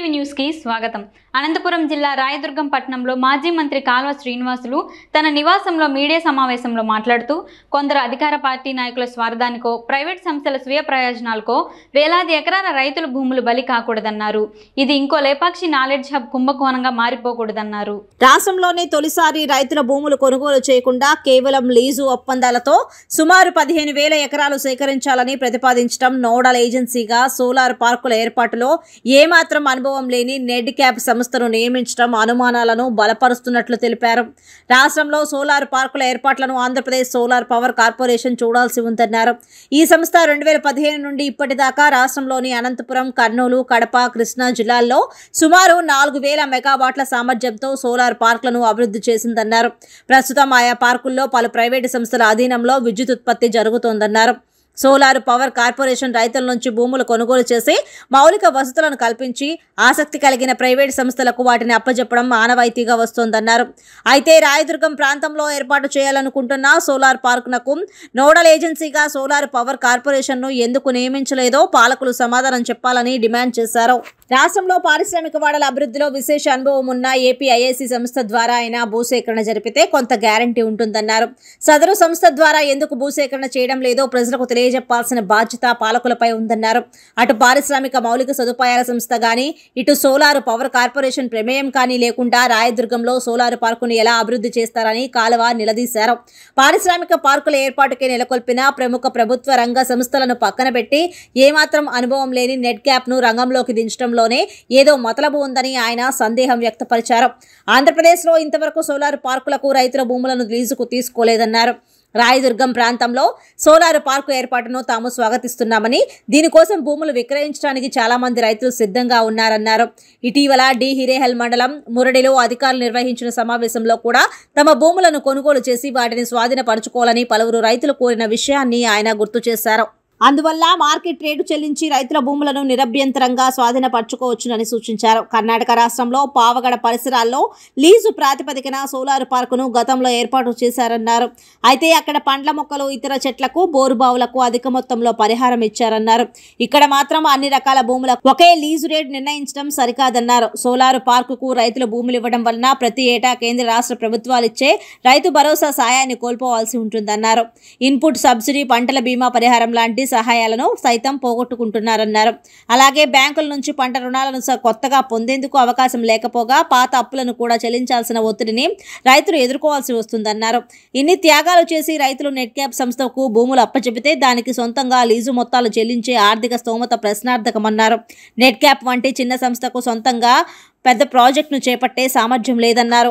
TV న్యూస్కి స్వాగతం అనంతపురం జిల్లా రాయదుర్గం పట్టణంలో మాజీ మంత్రి కాల్వ శ్రీనివాసులు తన నివాసంలో మీడియా సమావేశంలో మాట్లాడుతూ కొందరు అధికార పార్టీ నాయకుల స్వార్థానికో ప్రైవేట్ సంస్థల స్వీయ ప్రయోజనాలకో వేలాది ఎకరాల రైతుల భూములు బలి కాకూడదన్నారు ఇది ఇంకో లేపాక్షి నాలెడ్జ్ హబ్ కుంభకోణంగా మారిపోకూడదన్నారు రాష్ట్రంలోనే తొలిసారి రైతుల భూములు కొనుగోలు చేయకుండా కేవలం లీజు ఒప్పందాలతో సుమారు పదిహేను వేల ఎకరాలు సేకరించాలని ప్రతిపాదించడం నోడల్ ఏజెన్సీగా సోలార్ పార్కుల ఏర్పాటులో ఏమాత్రం అనుభవం లేని నెడ్ క్యాప్ సంస్థను నియమించడం అనుమానాలను బలపరుస్తున్నట్లు తెలిపారు రాష్ట్రంలో సోలార్ పార్కుల ఏర్పాట్లను ఆంధ్రప్రదేశ్ సోలార్ పవర్ కార్పొరేషన్ చూడాల్సి ఉందన్నారు ఈ సంస్థ రెండు వేల పదిహేను నుండి ఇప్పటిదాకా రాష్ట్రంలోని అనంతపురం కర్నూలు కడప కృష్ణా జిల్లాల్లో సుమారు నాలుగు వేల మెగావాట్ల సామర్థ్యంతో సోలార్ పార్కులను అభివృద్ధి చేసిందన్నారు ప్రస్తుతం ఆయా పార్కుల్లో పలు ప్రైవేటు సంస్థల అధీనంలో విద్యుత్ ఉత్పత్తి జరుగుతోందన్నారు సోలార్ పవర్ కార్పొరేషన్ రైతుల నుంచి భూములు కొనుగోలు చేసి మౌలిక వసతులను కల్పించి ఆసక్తి కలిగిన ప్రైవేట్ సంస్థలకు వాటిని అప్పజెప్పడం ఆనవాయితీగా వస్తోందన్నారు అయితే రాయదుర్గం ప్రాంతంలో ఏర్పాటు చేయాలనుకుంటున్న సోలార్ పార్కునకు నోడల్ ఏజెన్సీగా సోలార్ పవర్ కార్పొరేషన్ను ఎందుకు నియమించలేదో పాలకులు సమాధానం చెప్పాలని డిమాండ్ చేశారు రాష్ట్రంలో పారిశ్రామిక వాడల అభివృద్ధిలో విశేష అనుభవం ఉన్న ఏపీ ఐఐసి సంస్థ ద్వారా అయినా భూసేకరణ జరిపితే కొంత గ్యారంటీ ఉంటుందన్నారు సదరు సంస్థ ద్వారా ఎందుకు భూసేకరణ చేయడం లేదో ప్రజలకు తెలియజెప్పాల్సిన బాధ్యత పాలకులపై ఉందన్నారు అటు పారిశ్రామిక మౌలిక సదుపాయాల సంస్థ గాని ఇటు సోలార్ పవర్ కార్పొరేషన్ ప్రమేయం కానీ లేకుండా రాయదుర్గంలో సోలార్ పార్కును ఎలా అభివృద్ధి చేస్తారని కాలువ నిలదీశారు పారిశ్రామిక పార్కుల ఏర్పాటుకే నెలకొల్పిన ప్రముఖ ప్రభుత్వ రంగ సంస్థలను పక్కన పెట్టి ఏమాత్రం అనుభవం లేని నెట్ క్యాప్ను రంగంలోకి దించడంలోనే ఏదో మతలబు ఉందని ఆయన సందేహం వ్యక్తపరిచారు ఆంధ్రప్రదేశ్లో ఇంతవరకు సోలార్ పార్కులకు రైతుల భూములను లీజుకు తీసుకోలేదన్నారు రాయదుర్గం ప్రాంతంలో సోలార్ పార్కు ఏర్పాటును తాము స్వాగతిస్తున్నామని దీనికోసం భూములు విక్రయించడానికి చాలా మంది రైతులు సిద్ధంగా ఉన్నారన్నారు ఇటీవల డి హిరేహల్ మండలం మురడిలో అధికారులు నిర్వహించిన సమావేశంలో కూడా తమ భూములను కొనుగోలు చేసి వాటిని స్వాధీనపరచుకోవాలని పలువురు రైతులు కోరిన విషయాన్ని ఆయన గుర్తు చేశారు అందువల్ల మార్కెట్ రేటు చెల్లించి రైతుల భూములను నిరభ్యంతరంగా స్వాధీనపరచుకోవచ్చునని సూచించారు కర్ణాటక రాష్ట్రంలో పావగడ పరిసరాల్లో లీజు ప్రాతిపదికన సోలార్ పార్కును గతంలో ఏర్పాటు చేశారన్నారు అయితే అక్కడ పండ్ల మొక్కలు ఇతర చెట్లకు బోరుబావులకు అధిక మొత్తంలో పరిహారం ఇచ్చారన్నారు ఇక్కడ మాత్రం అన్ని రకాల భూములకు ఒకే లీజు రేటు నిర్ణయించడం సరికాదన్నారు సోలార్ పార్కుకు రైతులు భూములు ఇవ్వడం వలన ప్రతి ఏటా కేంద్ర రాష్ట్ర ప్రభుత్వాలు ఇచ్చే రైతు భరోసా సాయాన్ని కోల్పోవాల్సి ఉంటుందన్నారు ఇన్పుట్ సబ్సిడీ పంటల బీమా పరిహారం లాంటి సహాయాలను సైతం పోగొట్టుకుంటున్నారన్నారు అలాగే బ్యాంకుల నుంచి పంట రుణాలను స- కొత్తగా పొందేందుకు అవకాశం లేకపోగా పాత అప్పులను కూడా చెల్లించాల్సిన ఒత్తిడిని రైతులు ఎదుర్కోవాల్సి వస్తుందన్నారు ఇన్ని త్యాగాలు చేసి రైతులు నెట్ క్యాప్ సంస్థకు భూములు అప్పచెబితే దానికి సొంతంగా లీజు మొత్తాలు చెల్లించే ఆర్థిక స్తోమత ప్రశ్నార్థకమన్నారు నెట్ క్యాప్ వంటి చిన్న సంస్థకు సొంతంగా పెద్ద ప్రాజెక్టును చేపట్టే సామర్థ్యం లేదన్నారు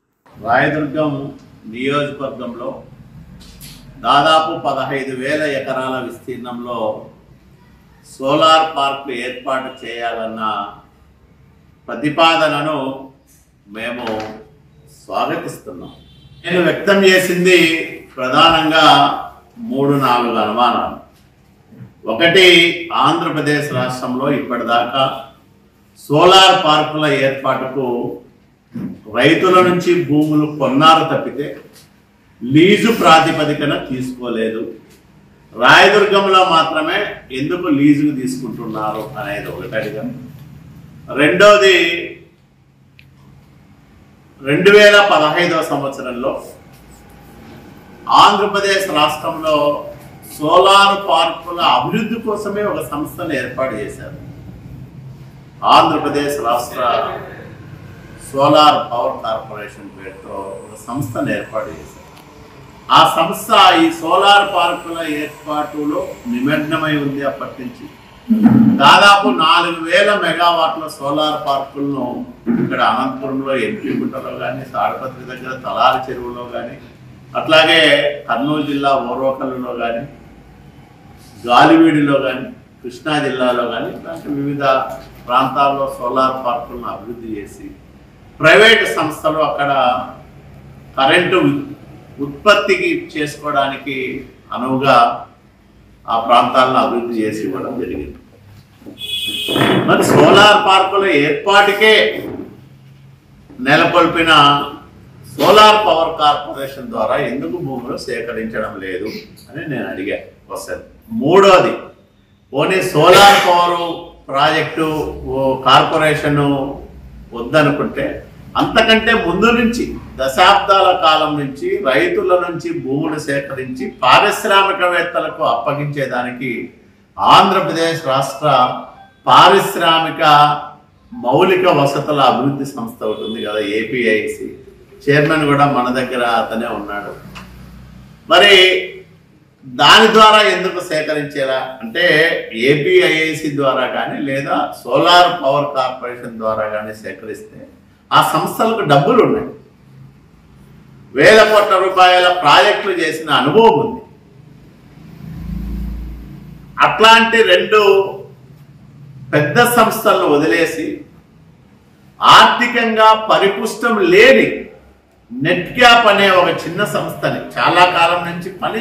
రాయదుర్గం నియోజకవర్గంలో దాదాపు పదహైదు వేల ఎకరాల విస్తీర్ణంలో సోలార్ పార్క్ ఏర్పాటు చేయాలన్న ప్రతిపాదనను మేము స్వాగతిస్తున్నాం నేను వ్యక్తం చేసింది ప్రధానంగా మూడు నాలుగు అనుమానాలు ఒకటి ఆంధ్రప్రదేశ్ రాష్ట్రంలో ఇప్పటిదాకా సోలార్ పార్కుల ఏర్పాటుకు రైతుల నుంచి భూములు కొన్నారు తప్పితే లీజు ప్రాతిపదికన తీసుకోలేదు రాయదుర్గంలో మాత్రమే ఎందుకు లీజుకు తీసుకుంటున్నారు అనేది ఒకటి అడిగాం రెండోది రెండు వేల పదహైదవ సంవత్సరంలో ఆంధ్రప్రదేశ్ రాష్ట్రంలో సోలార్ పార్కుల అభివృద్ధి కోసమే ఒక సంస్థను ఏర్పాటు చేశారు ఆంధ్రప్రదేశ్ రాష్ట్ర సోలార్ పవర్ కార్పొరేషన్ పేరుతో ఒక సంస్థను ఏర్పాటు చేశారు ఆ సంస్థ ఈ సోలార్ పార్కుల ఏర్పాటులో నిమగ్నమై ఉంది అప్పటి నుంచి దాదాపు నాలుగు వేల మెగావాట్ల సోలార్ పార్కులను ఇక్కడ అనంతపురంలో ఎంపీగుంటలో కానీ తాడపత్రి దగ్గర తలారి చెరువులో కానీ అట్లాగే కర్నూలు జిల్లా ఓర్వకల్లులో కానీ గాలివీడిలో కానీ కృష్ణా జిల్లాలో కానీ ఇలాంటి వివిధ ప్రాంతాల్లో సోలార్ పార్కులను అభివృద్ధి చేసి ప్రైవేట్ సంస్థలు అక్కడ కరెంటు ఉత్పత్తికి చేసుకోవడానికి అనువుగా ఆ ప్రాంతాలను అభివృద్ధి చేసి ఇవ్వడం జరిగింది మరి సోలార్ పార్కుల ఏర్పాటుకే నెలకొల్పిన సోలార్ పవర్ కార్పొరేషన్ ద్వారా ఎందుకు భూములు సేకరించడం లేదు అని నేను అడిగా క్వశ్చన్ మూడోది పోనీ సోలార్ పవర్ ప్రాజెక్టు ఓ కార్పొరేషను వద్దనుకుంటే అంతకంటే ముందు నుంచి దశాబ్దాల కాలం నుంచి రైతుల నుంచి భూములు సేకరించి పారిశ్రామికవేత్తలకు అప్పగించేదానికి ఆంధ్రప్రదేశ్ రాష్ట్ర పారిశ్రామిక మౌలిక వసతుల అభివృద్ధి సంస్థ ఒకటి ఉంది కదా ఏపీఐసి చైర్మన్ కూడా మన దగ్గర అతనే ఉన్నాడు మరి దాని ద్వారా ఎందుకు సేకరించేలా అంటే ఏపీఐఐసి ద్వారా కానీ లేదా సోలార్ పవర్ కార్పొరేషన్ ద్వారా కానీ సేకరిస్తే ఆ సంస్థలకు డబ్బులు ఉన్నాయి వేల కోట్ల రూపాయల ప్రాజెక్టులు చేసిన అనుభవం ఉంది అట్లాంటి రెండు పెద్ద సంస్థలను వదిలేసి ఆర్థికంగా పరిపుష్టం లేని నెట్ క్యాప్ అనే ఒక చిన్న సంస్థని చాలా కాలం నుంచి పని